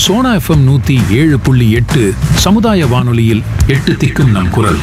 Sona FM நூத்தி ஏழு புள்ளி எட்டு சமுதாய வானொலியில் எட்டு திக்கும் நம் குரல்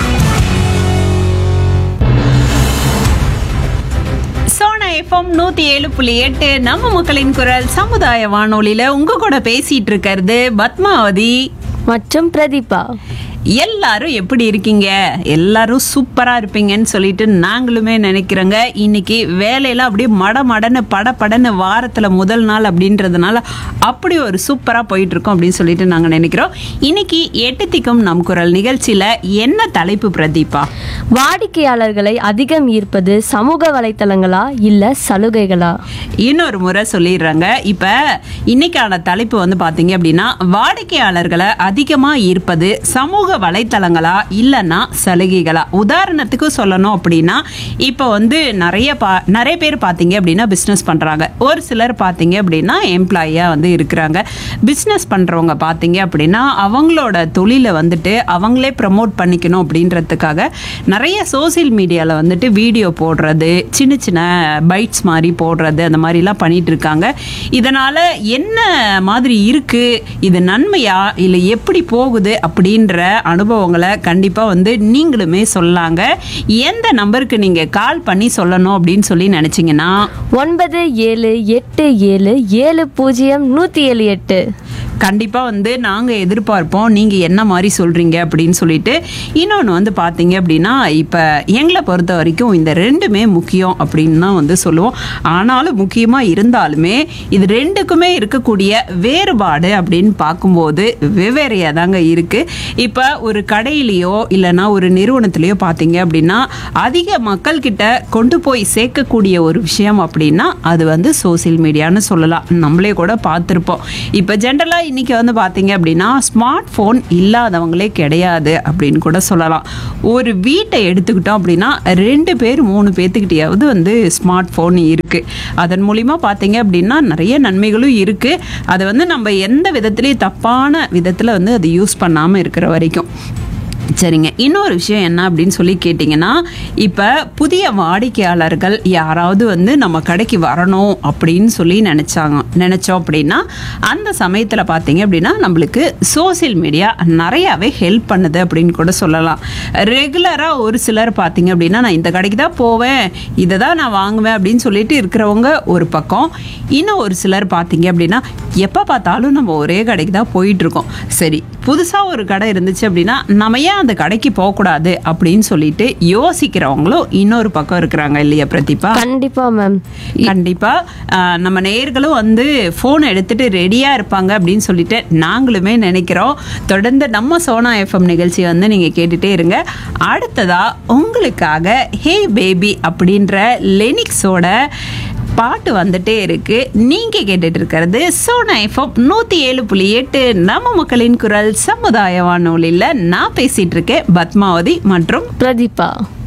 சோனா எஃப்எம் நூத்தி ஏழு புள்ளி எட்டு நம்ம மக்களின் குரல் சமுதாய வானொலியில உங்க கூட பேசிட்டு இருக்கிறது பத்மாவதி மற்றும் பிரதீபா எல்லாரும் எப்படி இருக்கீங்க எல்லாரும் சூப்பரா இருப்பீங்கன்னு சொல்லிட்டு நாங்களுமே நினைக்கிறோங்க இன்னைக்கு வேலையெல்லாம் அப்படியே மட மடன்னு பட படன்னு வாரத்துல முதல் நாள் அப்படின்றதுனால அப்படி ஒரு சூப்பரா போயிட்டு இருக்கோம் அப்படின்னு சொல்லிட்டு நாங்க நினைக்கிறோம் இன்னைக்கு எட்டு திக்கும் நம் குரல் நிகழ்ச்சியில என்ன தலைப்பு பிரதீபா வாடிக்கையாளர்களை அதிகம் ஈர்ப்பது சமூக வலைத்தளங்களா இல்ல சலுகைகளா இன்னொரு முறை சொல்லிடுறாங்க இப்ப இன்னைக்கான தலைப்பு வந்து பாத்தீங்க அப்படின்னா வாடிக்கையாளர்களை அதிகமா ஈர்ப்பது சமூக வலைத்தளங்களா இல்லைன்னா சலுகைகளா உதாரணத்துக்கு சொல்லணும் அப்படின்னா இப்போ வந்து நிறைய பா நிறைய பேர் பார்த்தீங்க அப்படின்னா பிஸ்னஸ் பண்றாங்க ஒரு சிலர் பார்த்தீங்க அப்படின்னா எம்ப்ளாயியா வந்து இருக்கிறாங்க பிஸ்னஸ் பண்றவங்க பார்த்தீங்க அப்படின்னா அவங்களோட தொழிலை வந்துட்டு அவங்களே ப்ரமோட் பண்ணிக்கணும் அப்படின்றதுக்காக நிறைய சோசியல் மீடியாவில் வந்துட்டு வீடியோ போடுறது சின்ன சின்ன பைட்ஸ் மாதிரி போடுறது அந்த மாதிரிலாம் பண்ணிட்டு இருக்காங்க இதனால் என்ன மாதிரி இருக்குது இது நன்மையா இல்லை எப்படி போகுது அப்படின்ற அனுபவங்களை கண்டிப்பாக வந்து நீங்களுமே சொல்லாங்க எந்த நம்பருக்கு நீங்கள் கால் பண்ணி சொல்லணும் அப்படின்னு சொல்லி நினச்சிங்கன்னா ஒன்பது ஏழு எட்டு ஏழு ஏழு பூஜ்ஜியம் நூத்தி ஏழு எட்டு கண்டிப்பாக வந்து நாங்கள் எதிர்பார்ப்போம் நீங்கள் என்ன மாதிரி சொல்கிறீங்க அப்படின்னு சொல்லிட்டு இன்னொன்று வந்து பார்த்தீங்க அப்படின்னா இப்போ எங்களை பொறுத்த வரைக்கும் இந்த ரெண்டுமே முக்கியம் அப்படின்னு தான் வந்து சொல்லுவோம் ஆனாலும் முக்கியமாக இருந்தாலுமே இது ரெண்டுக்குமே இருக்கக்கூடிய வேறுபாடு அப்படின்னு பார்க்கும்போது வெவ்வேறையாக தாங்க இருக்குது இப்போ ஒரு கடையிலையோ இல்லைன்னா ஒரு நிறுவனத்திலையோ பார்த்தீங்க அப்படின்னா அதிக மக்கள்கிட்ட கொண்டு போய் சேர்க்கக்கூடிய ஒரு விஷயம் அப்படின்னா அது வந்து சோசியல் மீடியான்னு சொல்லலாம் நம்மளே கூட பார்த்துருப்போம் இப்போ ஜென்ரலாக இன்னைக்கு வந்து பார்த்தீங்க அப்படின்னா ஸ்மார்ட் ஃபோன் இல்லாதவங்களே கிடையாது அப்படின்னு கூட சொல்லலாம் ஒரு வீட்டை எடுத்துக்கிட்டோம் அப்படின்னா ரெண்டு பேர் மூணு பேர்த்துக்கிட்டையாவது வந்து ஸ்மார்ட் ஃபோன் இருக்குது அதன் மூலிமா பார்த்தீங்க அப்படின்னா நிறைய நன்மைகளும் இருக்குது அதை வந்து நம்ம எந்த விதத்துலேயும் தப்பான விதத்தில் வந்து அது யூஸ் பண்ணாமல் இருக்கிற வரைக்கும் சரிங்க இன்னொரு விஷயம் என்ன அப்படின்னு சொல்லி கேட்டிங்கன்னா இப்போ புதிய வாடிக்கையாளர்கள் யாராவது வந்து நம்ம கடைக்கு வரணும் அப்படின்னு சொல்லி நினச்சாங்க நினச்சோம் அப்படின்னா அந்த சமயத்தில் பார்த்தீங்க அப்படின்னா நம்மளுக்கு சோசியல் மீடியா நிறையாவே ஹெல்ப் பண்ணுது அப்படின்னு கூட சொல்லலாம் ரெகுலராக ஒரு சிலர் பார்த்தீங்க அப்படின்னா நான் இந்த கடைக்கு தான் போவேன் இதை தான் நான் வாங்குவேன் அப்படின்னு சொல்லிட்டு இருக்கிறவங்க ஒரு பக்கம் இன்னும் ஒரு சிலர் பார்த்தீங்க அப்படின்னா எப்போ பார்த்தாலும் நம்ம ஒரே கடைக்கு தான் போயிட்டு இருக்கோம் சரி புதுசாக ஒரு கடை இருந்துச்சு அப்படின்னா நம்ம ஏன் அந்த கடைக்கு போகக்கூடாது அப்படின்னு சொல்லிட்டு யோசிக்கிறவங்களும் இன்னொரு பக்கம் இருக்கிறாங்க இல்லையா பிரதீபா கண்டிப்பா மேம் கண்டிப்பா ஆஹ், நம்ம நேயர்களும் வந்து ஃபோன் எடுத்துட்டு ரெடியா இருப்பாங்க அப்படின்னு சொல்லிட்டு நாங்களுமே நினைக்கிறோம் தொடர்ந்து நம்ம சோனா எஃப்எம் நிகழ்ச்சி வந்து நீங்க கேட்டுட்டே இருங்க அடுத்ததா உங்களுக்காக ஹே பேபி அப்படின்ற லெனிக்ஸோட பாட்டு வந்துட்டே இருக்கு நீங்க கேட்டுட்டு இருக்கிறது சோனா எஃப்எம் நூத்தி ஏழு புள்ளி எட்டு நம்ம மக்களின் குரல் சமுதாய வானொலியில் நான் பேசிட்டு இருக்கேன் பத்மாவதி மற்றும் பிரதீபா